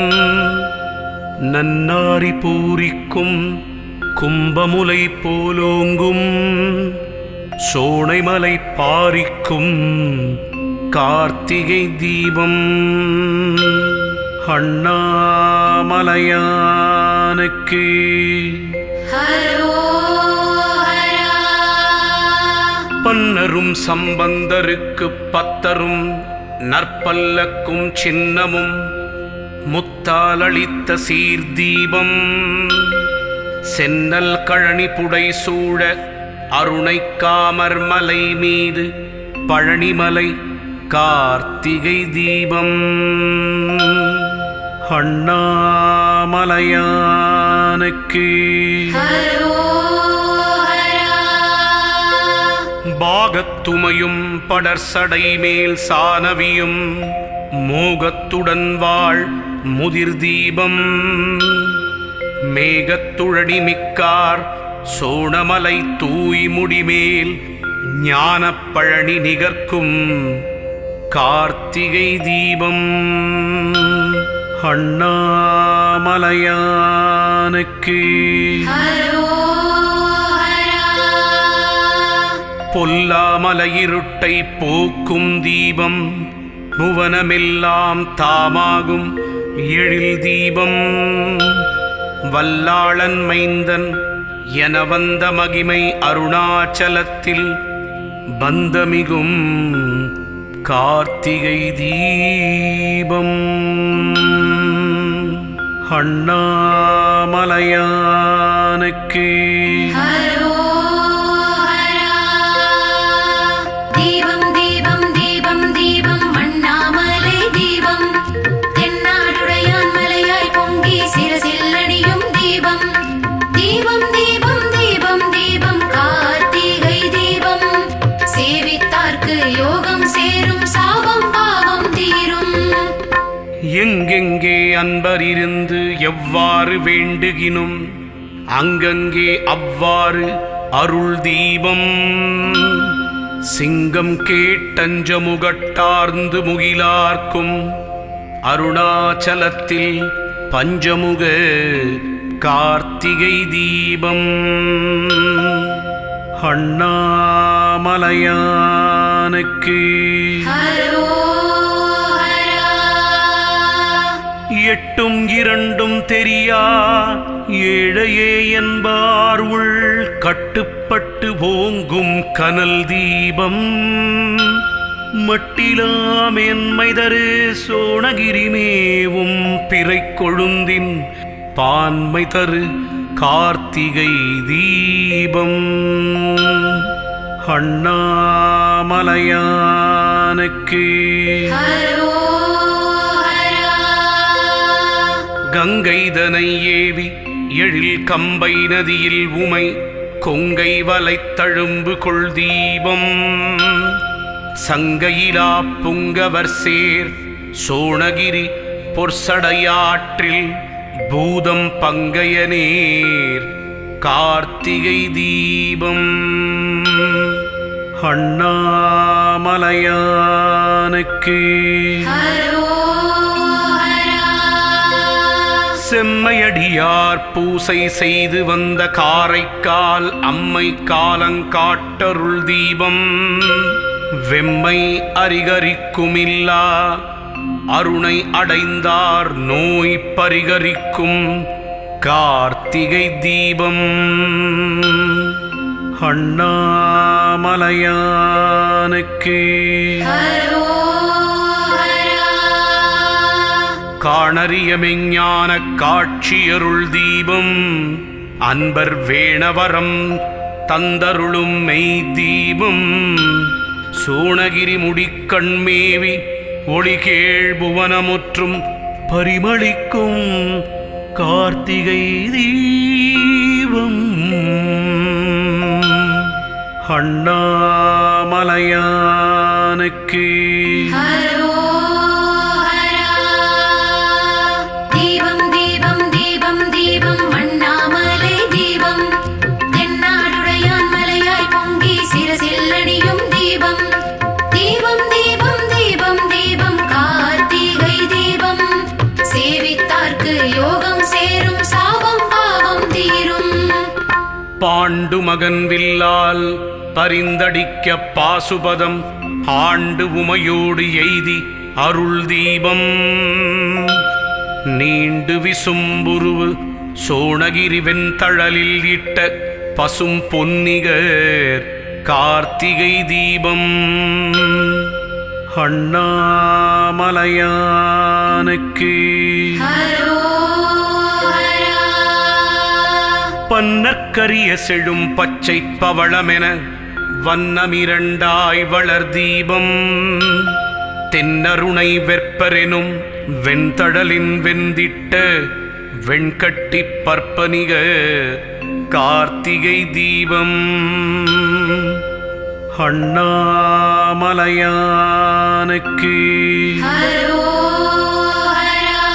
Speaker 1: நன்னாரி பூரிக்கும் கும்பமுலை போலோங்கும் சோனைமலை பாரிக்கும் கார்த்திகை தீபம் அண்ணாமலையானுக்கு
Speaker 2: ஹரோஹரா
Speaker 1: பன்னரும் சம்பந்தருக்கு பத்தரும் நற்பல்லக்கும் சின்னமும் முத்தாலளித்த சீர்தீபம் சென்னல் கழனி புடை சூழ அருணை காமர் மலை மீது பழனிமலை கார்த்திகை தீபம் அண்ணாமலையானுக்கு
Speaker 2: ஹரோஹரா
Speaker 1: பாகத்துமையும் படர்சடை மேல் சானவியும் மோகத்துடன் வாழ் முதிர் தீபம் மேகத்துழடி மிக்கார் சோணமலை தூய் முடிமேல் ஞானப் பழனி நிகர்க்கும் கார்த்திகை தீபம் அண்ணாமலையானுக்கு
Speaker 2: ஹரோஹரா
Speaker 1: பொல்லாமலையிருட்டை போக்கும் தீபம் புவனமெல்லாம் தாமாகும் எழில் தீபம் வல்லாளன் மைந்தன் என வந்த மகிமை அருணாச்சலத்தில் பந்தமிகும் கார்த்திகை தீபம் அண்ணாமலையானுக்கு
Speaker 2: ஹரோஹரா தீபம் தீபம் தீபம் தீபம் அண்ணாமலை தீபம் தென்னாடுடையான் மலையாய் பொங்கி சிரசில் அணியும் தீபம் தீபம் தீபம் தீபம் தீபம் கார்த்திகை தீபம் சேவித்தார்க்கு யோகம் சேரும் சாபம் பாவம் தீரும்
Speaker 1: எங்கெங்கே அன்பரிருந்து எவ்வாறு வேண்டுகினும் அங்கங்கே அவ்வாறு அருள் தீபம் சிங்கம் கேட்டஞ்சமுகட்டார்ந்து முகிலார்க்கும் அருணாச்சலத்தில் பஞ்சமுக கார்த்திகை தீபம் அண்ணாமலையானுக்கு
Speaker 2: ஹரோஹரா
Speaker 1: எட்டும் இரண்டும் தெரியா ஏழையே என்பார் உள் கட்டுப்பட்டு ஓங்கும் கனல் தீபம் மட்டிலாமென்மைதரு சோணகிரிமேவும் பிறை கொழுந்தின் பான்மை தரு கார்த்திகை தீபம் அண்ணாமலையானுக்கு
Speaker 2: ஹரோஹரா
Speaker 1: கங்கைதனை ஏவி எழில் கம்பை நதியில் உமை கொங்கை வலைத்தழும்பு கொள் தீபம் சங்கையிலா புங்கவர் சேர் சோணகிரி பொற்சடையாற்றில் பூதம் பங்கையனேர் கார்த்திகை தீபம் அண்ணாமலையானுக்கு
Speaker 2: ஹரோஹரா
Speaker 1: செம்மையடியார் பூசை செய்து வந்த காரைக்கால் அம்மை காலங்காட்டருள் தீபம் வெம்மை அரிகரிக்குமில்லா அருணை அடைந்தார் நோய் பரிகரிக்கும் கார்த்திகை தீபம் அண்ணாமலையானுக்கு
Speaker 2: ஹரோஹரா
Speaker 1: காணறிய மெஞ்ஞான காட்சியருள் தீபம் அன்பர் வேணவரம் தந்தருளும் மெய் தீபம் சோணகிரி முடிக்கண்மேவி ஒளிகேள் புவனமுற்றும் பரிமளிக்கும் கார்த்திகை தீபம் அண்ணாமலையானுக்கு
Speaker 2: ஹரோஹரா. தீபம் தீபம் தீபம் தீபம் அண்ணாமலை தீபம் தென்னாடுடையான் மலையாய் பொங்கி சிரசில்லடியும் தீபம் தீபம் தீபம் தீபம் தீபம் கார்த்திகை தீபம் சேவித்தார்க்கு யோகம் சேரும் சாபம் பாவம் தீரும்
Speaker 1: பாண்டு மகன் வில்லால் பரிந்தடிக்க பாசுபதம் ஆண்டு உமையோடு எய்தி அருள் தீபம் நீண்டு விசும்புருவு சோணகிரி வெண்தழலில் இட்ட பசும் பொன்னிகர் கார்த்திகை தீபம் அண்ணாமலையானுக்கு
Speaker 2: ஹரோஹரா.
Speaker 1: பன்னக்கரிய செழும் பச்சை பவளமென வண்ணமிரண்டாய் வளர் தீபம் தென்னருணை வெற்பரெனும் வெண்தடலின் வெந்திட்ட வெண்கட்டி பற்பனிக கார்த்திகை தீபம் அண்ணாமலையானுக்கு
Speaker 2: ஹரோஹரா.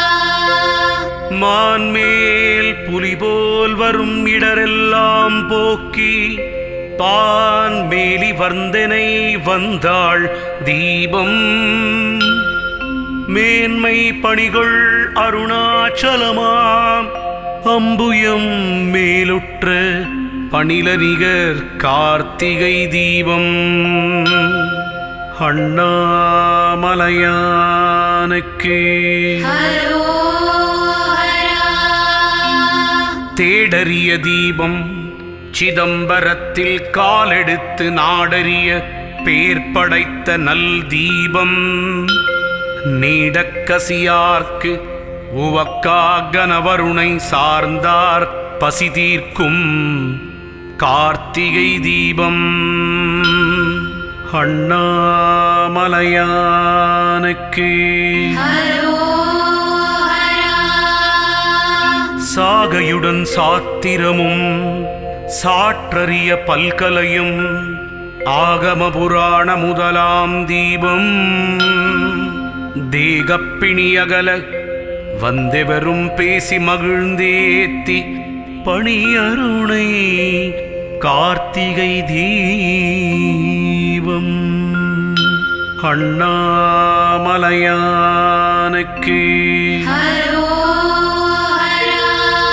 Speaker 1: மான்மேல் புலி போல் வரும் இடரெல்லாம் போக்கி பான் மேலி வந்தனை வந்தாள் தீபம் மேன்மை பணிகள் அருணாச்சலமாம் அம்புயம் மேலுற்ற பணிலனிகர் கார்த்திகை தீபம் அண்ணாமலையானுக்கு
Speaker 2: ஹரோஹரா.
Speaker 1: தேடறிய தீபம் சிதம்பரத்தில் காலெடுத்து நாடறிய பேர் படைத்த நல் தீபம் நீடக்கசியார்க்கு உவக்கா கனவருணை சார்ந்தார் பசி தீர்க்கும் கார்த்திகை தீபம் அண்ணாமலையானுக்கு
Speaker 2: ஹரோஹரா.
Speaker 1: சாகையுடன் சாத்திரமும் சாற்றறிய பல்கலையும் ஆகம புராண முதலாம் தீபம் தேகப்பிணியகல வந்தெவரும் பேசி மகிழ்ந்தேத்தி பணியருணை கார்த்திகை தீபம் அண்ணாமலையானுக்கு
Speaker 2: ஹரோஹரா.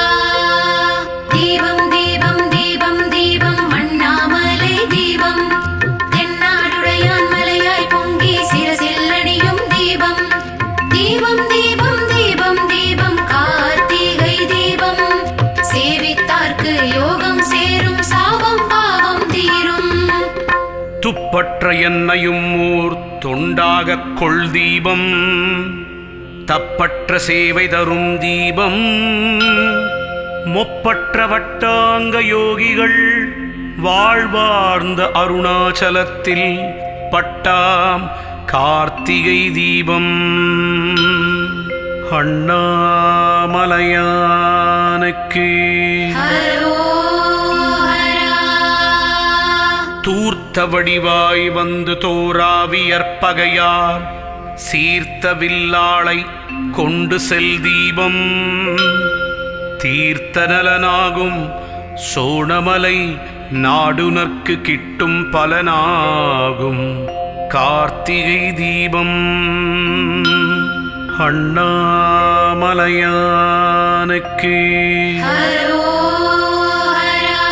Speaker 2: தீபம் தீபம் தீபம் தீபம் அண்ணாமலை தீபம் தென்னாடுடையான் மலையாய் பொங்கி சிரசில்லடியும் தீபம் தீபம் தீபம் தீபம் தீபம் கார்த்திகை தீபம் சேவித்தார்க்கு யோகம் சேரும் சாபம் பாவம் தீரும்
Speaker 1: துப்பற்ற என்னையும் ஊர் தொண்டாகக் கொள் தீபம் தப்பற்ற சேவை தரும் தீபம் மொப்பற்ற வட்டாங்க யோகிகள் வாழ்வார்ந்த அருணாச்சலத்தில் பட்டாம் கார்த்திகை தீபம் அண்ணாமலையானுக்கு
Speaker 2: ஹரோஹரா.
Speaker 1: தூர்த்த வடிவாய் வந்து தோராவியற்பகையார் சீர்த்த வில்லாளை கொண்டு செல் தீபம் தீர்த்த நலனாகும் சோணமலை நாடுனர்க்கு கிட்டும் பலனாகும் கார்த்திகை தீபம் அண்ணாமலையானுக்கு
Speaker 2: ஹரோஹரா.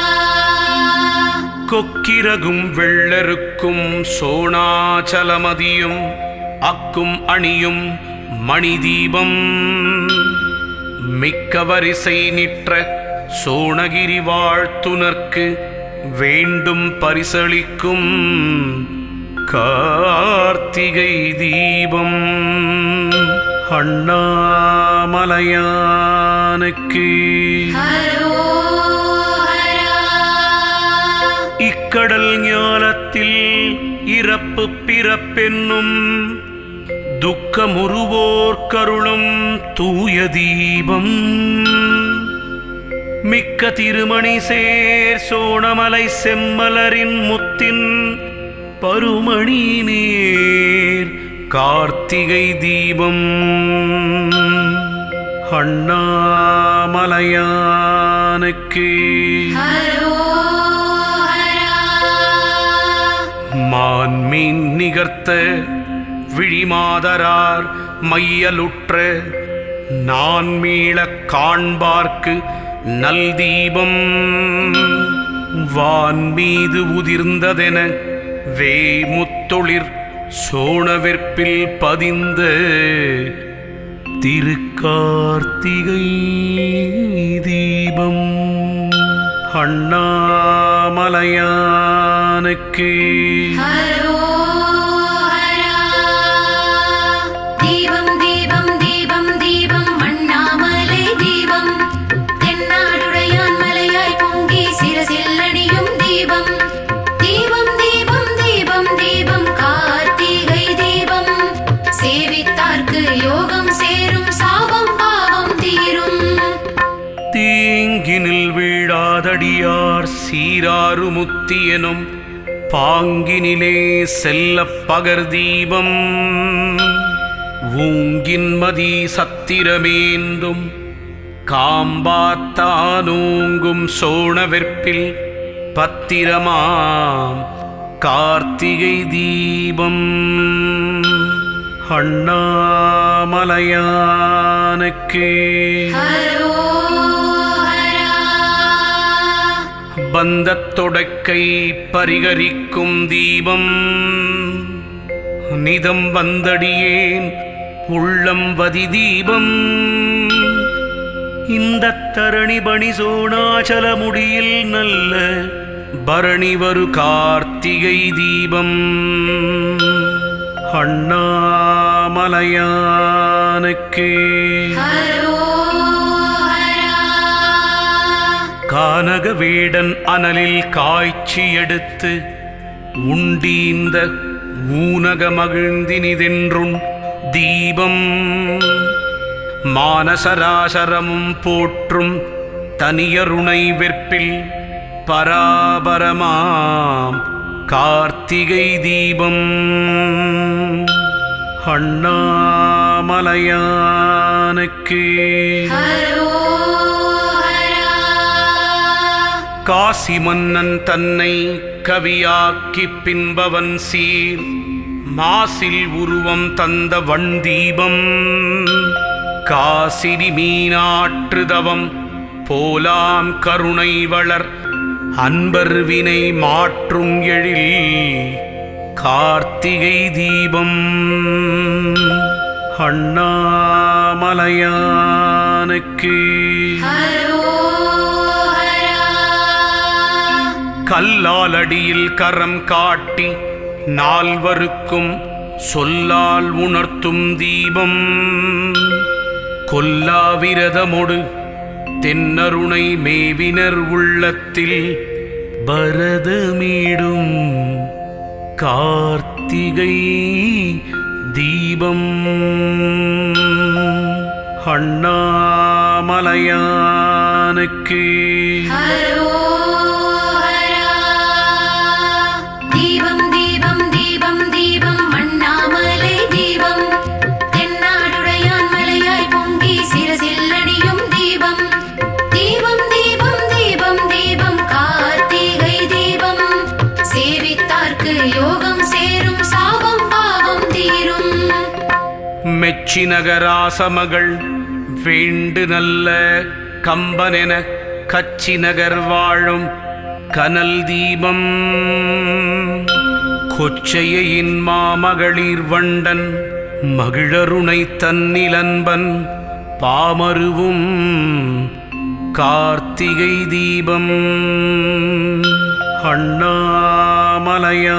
Speaker 1: கொக்கிரகும் வெள்ளருக்கும் சோணாச்சலமதியும் அக்கும் அணியும் மணிதீபம் மிக்க வரிசை நிற்ற சோணகிரி வாழ்த்துனர்க்கு வேண்டும் பரிசளிக்கும் கார்த்திகை தீபம் அண்ணாமலையானுக்கு
Speaker 2: ஹரோஹரா
Speaker 1: இக்கடல் ஞானத்தில் இறப்பு பிறப்பென்னும் துக்கமுறுவோர் கருளும் தூய தீபம் மிக்க திருமணி சேர் சோணமலை செம்மலரின் முத்தின் பருமணி நேர் கார்த்திகை தீபம் அண்ணாமலையானுக்கு
Speaker 2: ஹரோஹரா
Speaker 1: மான்மீன் நிகர்த்த விழிமாதரார் மையலுற்ற நான் மீளக் காண்பார்க்கு நல் தீபம் வான் மீது உதிர்ந்ததென வேமுத்தொளிர் சோழவெற்பில் பதிந்த திருக்கார்த்திகை தீபம் அண்ணாமலையானுக்கு
Speaker 2: ஹரோஹரா தீபம் தீபம் தீபம் தீபம் அண்ணாமலை தீபம் தென்னாடுடையான் மலையாய் பொங்கி சிரசில் அணியும் தீபம் தீபம் தீபம் தீபம் தீபம் கார்த்திகை தீபம் சேவித்தார்க்கு யோகம் சேரும் சாபம் பாவம் தீரும்
Speaker 1: தீங்கினில் வீழாதடியார் சீராறு முத்தியனும் பாங்கினிலே செல்லப் பகர்தீபம் ஊங்கின் மதி சத்திரமேந்தும் காம்பாத்தானூங்கும் சோழவெற்பில் பத்திரமாம் கார்த்திகை தீபம் அண்ணாமலையானுக்கு
Speaker 2: ஹரோஹரா
Speaker 1: பந்தத் தொடக்கை பரிகரிக்கும் தீபம் நிதம் வந்தடியேன் உள்ளம் வதி தீபம் இந்த தரணி பணி சோணாச்சல முடியில் நல்ல பரணி வரு கார்த்திகை தீபம் அண்ணாமலையானுக்கு
Speaker 2: ஹரோஹரா
Speaker 1: கானக வேடன் அனலில் காய்ச்சி எடுத்து உண்டீந்த ஊனக மகிழ்ந்தினிதென்றுன் தீபம் மானசராசரமும் போற்றும் தனியருணை வெற்பில் பராபரமாம் கார்த்திகை தீபம் அண்ணாமலையானுக்கு
Speaker 2: ஹரோஹரா
Speaker 1: காசி மன்னன் தன்னை கவியாக்கி பின்பவன் சீர் மாசில் உருவம் தந்த வண்டீபம் காசினி மீனாற்றுதவம் போலாம் கருணை வளர் அன்பர் வினை மாற்றும் எழில் கார்த்திகை தீபம் அண்ணாமலையானுக்கு
Speaker 2: ஹரோஹரா
Speaker 1: கல்லாலடியில் கரம் காட்டி நால்வருக்கும் சொல்லால் உணர்த்தும் தீபம் கொல்லாவிரதமொடு தென்னருணை மேவினர் உள்ளத்தில் பரதமீடும் கார்த்திகை தீபம் அண்ணாமலையானுக்கு
Speaker 2: ஹரோஹரா தீபம் தீபம் தீபம் தீபம் அண்ணாமலை தீபம் தென்னாடுடையான் மலையாய் பொங்கி சிரசில் அணியும் தீபம் தீபம் தீபம் தீபம் தீபம் கார்த்திகை தீபம் சேவித்தார்க்கு யோகம் சேரும் சாபம் பாவம் தீரும்
Speaker 1: மெச்சினகராசமகள் வேண்டு நல்ல கம்பனென கச்சி நகர் வாழும் கனல் தீபம் கொச்சையின் மாமகளிர் வண்டன் மகிழருணை தன்னிலன்பன் பாமருவும் கார்த்திகை தீபம்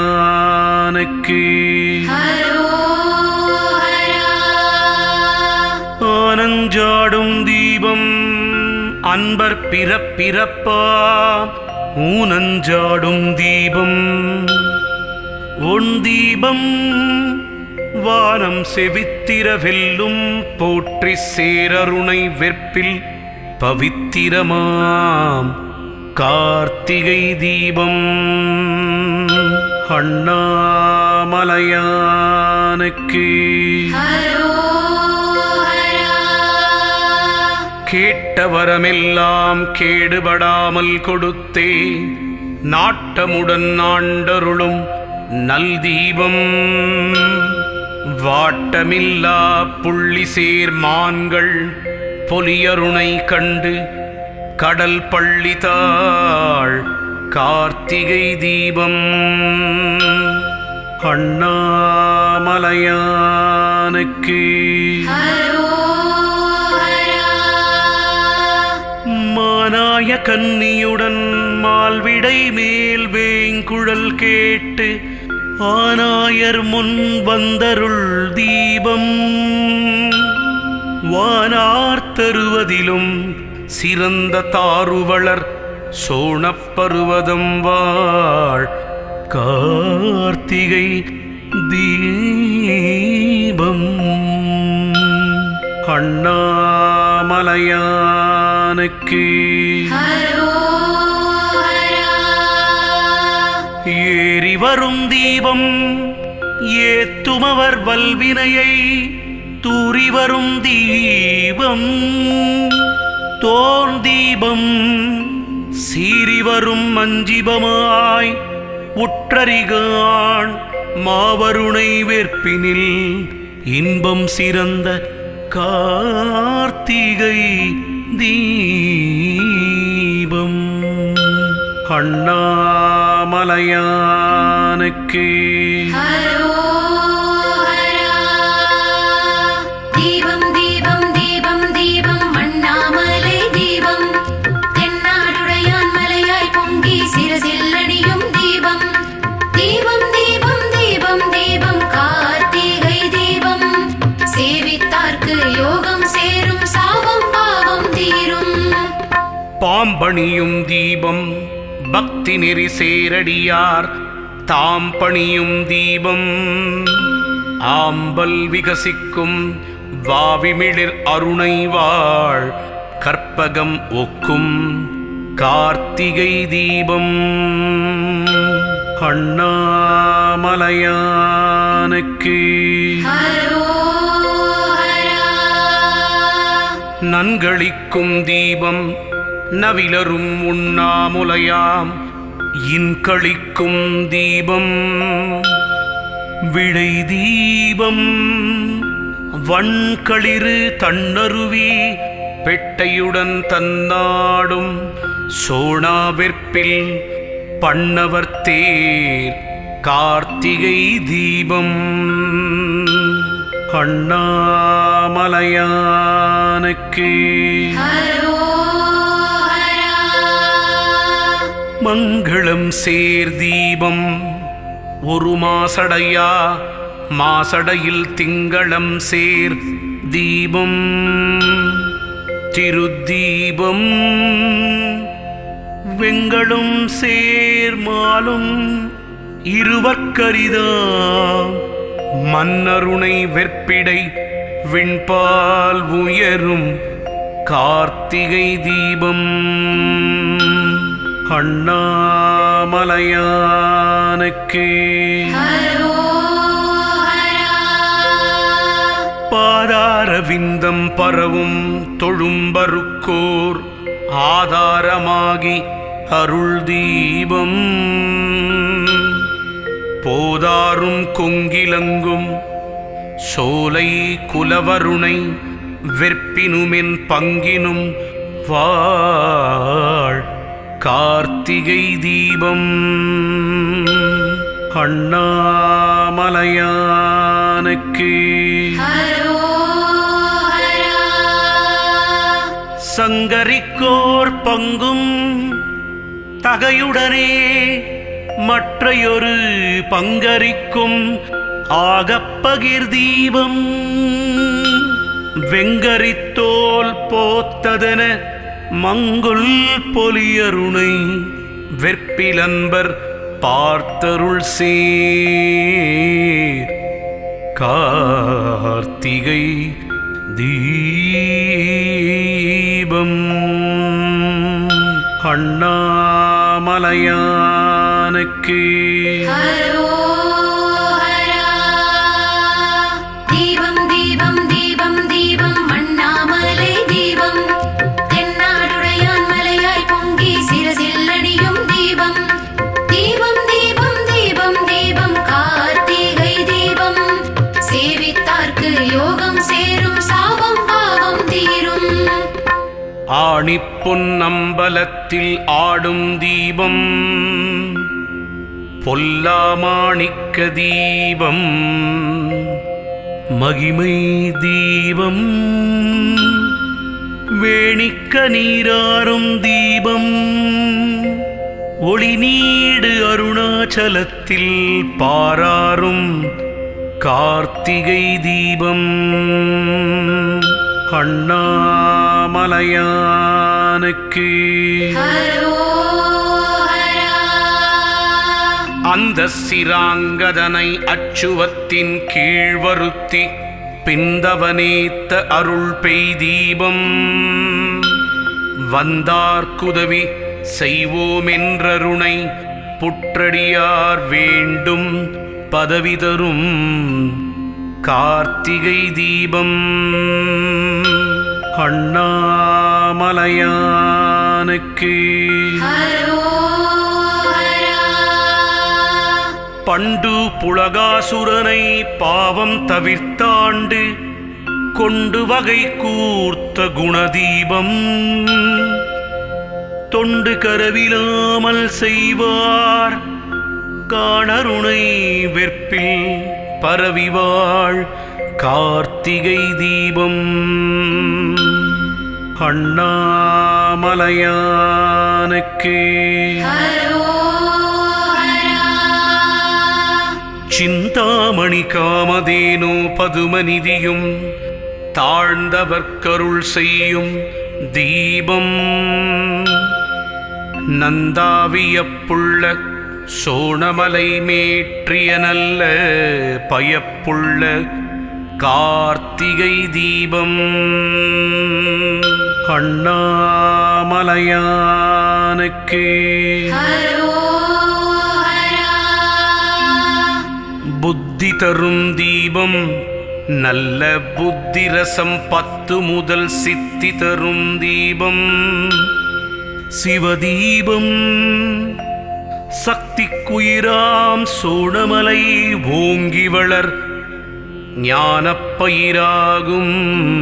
Speaker 1: அண்ணாமலையானுக்கு
Speaker 2: ஹரோஹரா
Speaker 1: ஊனஞ்சாடும் தீபம் அன்பர் பிறப்பிறப்பா ஊனஞ்சாடும் தீபம் உன் தீபம் வானம் செவித்திர வெல்லும் போற்றி சேரருணை வெற்பில் பவித்திரமாம் கார்த்திகை தீபம் அண்ணாமலையானுக்கு
Speaker 2: ஹரோஹரா
Speaker 1: கேட்ட வரமெல்லாம் கேடுபடாமல் கொடுத்தே நாட்டமுடன் ஆண்டருளும் நல் தீபம் வாட்டமில்லா புள்ளி சேர் மான்கள் பொலியருணை கண்டு கடல் பள்ளி தாழ் கார்த்திகை தீபம் அண்ணாமலையானுக்கு
Speaker 2: ஹரோஹரா
Speaker 1: மானாய கன்னியுடன் மால்விடை மேல் வேங்குழல் கேட்டு ஆனாயர் முன் வந்தருள் தீபம் வானார் தருவதிலும் சிறந்த தாருவளர் சோணப்பருவதம் வாழ் கார்த்திகை தீபம் அண்ணாமலையானுக்கு
Speaker 2: ஹரோஹரா
Speaker 1: ஏறி வரும் தீபம் ஏத்துமவர் வல்வினையை தூறி வரும் தீபம் தோன் தீபம் சீறி வரும் மஞ்சிபமாய் உற்றறிகான் மாவருணை வேற்பினில் இன்பம் சிறந்த கார்த்திகை தீபம் அண்ணாமலையானுக்கு
Speaker 2: ஹரோஹரா தீபம் தீபம் தீபம் தீபம் அண்ணாமலை தீபம் தென்னாடுடையான் மலையாய் பொங்கி சிரசில் அணியும் தீபம் தீபம் தீபம் தீபம் தீபம் கார்த்திகை தீபம் சேவித்தார்க்கு யோகம் சேரும் சாபம் பாவம் தீரும்
Speaker 1: பாம்பணியும் தீபம் பக்தி நெறி சேரடியார் தாம் பணியும் தீபம் ஆம்பல் விகசிக்கும் வாவிமிழிர் அருணை வாழ் கற்பகம் ஒக்கும் கார்த்திகை தீபம் அண்ணாமலையானுக்கு
Speaker 2: ஹரோஹரா
Speaker 1: நன்களிக்கும் தீபம் நவிலரும் உண்ணாமுலையாம் இன்களிக்கும் தீபம் விடை தீபம் வண்களிறு தன்னருவி பெட்டையுடன் தன்னாடும் சோணாவெற்பில் பண்ணவர் தேர் கார்த்திகை தீபம் அண்ணாமலையானுக்கு
Speaker 2: ஹரோஹரா
Speaker 1: மங்களம் சேர் தீபம் ஒரு மாசடையா மாசடையில் திங்களம் சேர் தீபம் திருத்தீபம் வெங்களும் சேர் மாலும் இருவர்க்கரிதா மன்னருணை வெற்பிடை விண்பால் உயரும் கார்த்திகை தீபம் அண்ணாமலையானுக்கு
Speaker 2: ஹரோஹரா
Speaker 1: பாதாரவிந்தம் பரவும் தொழும்பருக்கோர் ஆதாரமாகி அருள் தீபம் போதாரும் கொங்கிலங்கும் சோலை குலவருணை வெற்பினுமென் பங்கினும் வாழ் கார்த்திகை தீபம் அண்ணாமலையானுக்கு
Speaker 2: ஹரோஹரா
Speaker 1: சங்கரிக்கோர் பங்கும் தகையுடனே மற்றையொரு பங்கரிக்கும் ஆகப்பகிர் தீபம் வெங்கரித்தோல் போத்ததென மங்குல் பொலியருணை வெற்பிலன்பர் பார்த்தருள் சேர் கார்த்திகை தீபம் அண்ணாமலையானுக்கு
Speaker 2: ஹரோஹரா. தீபம் தீபம் தீபம் தீபம் அண்ணாமலை தீபம் தென்னாடுடையான் மலையாய் பொங்கி சிரசில் அடியும் தீபம் தீபம் தீபம் தீபம் தீபம் கார்த்திகை தீபம் சேவித்தார்க்கு யோகம் சேரும் சாபம் பாவம் தீரும்
Speaker 1: ஆணிப்பொன் அம்பலத்தில் ஆடும் தீபம் பொல்லாமாணிக்க தீபம் மகிமை தீபம் வேணிக்க நீராறும் தீபம் ஒளி நீடு அருணாச்சலத்தில் பாராரும் கார்த்திகை தீபம் அண்ணாமலையானுக்கு
Speaker 2: ஹரோஹரா.
Speaker 1: அந்த சிராங்கதனை அச்சுவத்தின் கீழ் வருத்தி பிந்தவனேத்த அருள் பெய்தீபம் வந்தார்க்குதவி செய்வோமென்றருணை புற்றடியார் வேண்டும் பதவி தரும் கார்த்திகை தீபம் அண்ணாமலையானுக்கு
Speaker 2: ஹரோஹரா.
Speaker 1: பண்டு புலகாசுரனை பாவம் தவிர்த்தாண்டு கொண்டு வகை கூர்த்த குணதீபம் தொண்டு கரவிலாமல் செய்வார் காணருணை வெற்பில் பரவிவாள் கார்த்திகை தீபம் அண்ணாமலையானுக்கு
Speaker 2: ஹரோஹரா.
Speaker 1: சிந்தாமணி காமதேனு பதுமநிதியும் தாழ்ந்தவர்க்கருள் செய்யும் தீபம் நந்தாவியப்புள்ள சோணமலை மேற்றிய நல்ல பயப்புள்ள கார்த்திகை தீபம் அண்ணாமலையானுக்கு
Speaker 2: ஹரோஹரா.
Speaker 1: புத்தி தரும் தீபம் நல்ல புத்தி ரசம் பத்து முதல் சித்தி தரும் தீபம் சிவதீபம் சக்தி குயிராம் சோழமலை ஓங்கி வளர் ஞானப்பயிராகும்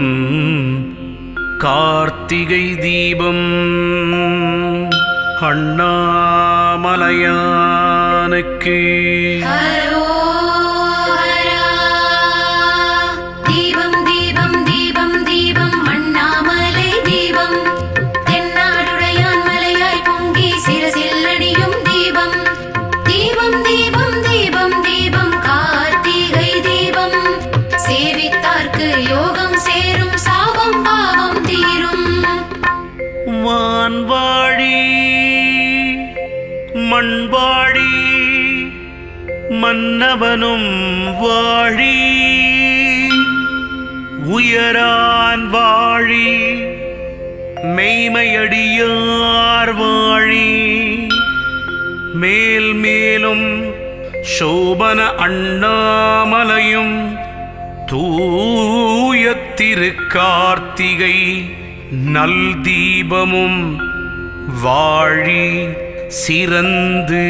Speaker 1: கார்த்திகை தீபம் அண்ணாமலையானுக்கு
Speaker 2: ஹரோஹரா. தீபம் தீபம் தீபம் தீபம் அண்ணாமலை தீபம் தென்னாடுடையான் மலையாய் பொங்கி சிரசில் அடியும் தீபம் தீபம் தீபம் தீபம் தீபம் கார்த்திகை தீபம் சேவித்தார்க்கு யோகம் சேரும் சாபம் பாவம் தீரும்
Speaker 1: வான்வாழி மண்வாழி மன்னவனும் வாழி உயரான் வாழி மெய்மையடியார் வாழி மேல் மேலும் சோபன அண்ணாமலையும் தூய திருக்கார்த்திகை நல் தீபமும் வாழி சிறந்து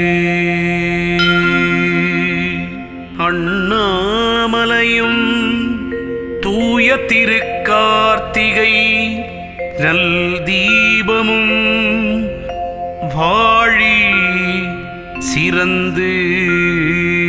Speaker 1: அண்ணாமலையும் தூய திருக்கார்த்திகை நல் தீபமும் வாழி சிறந்து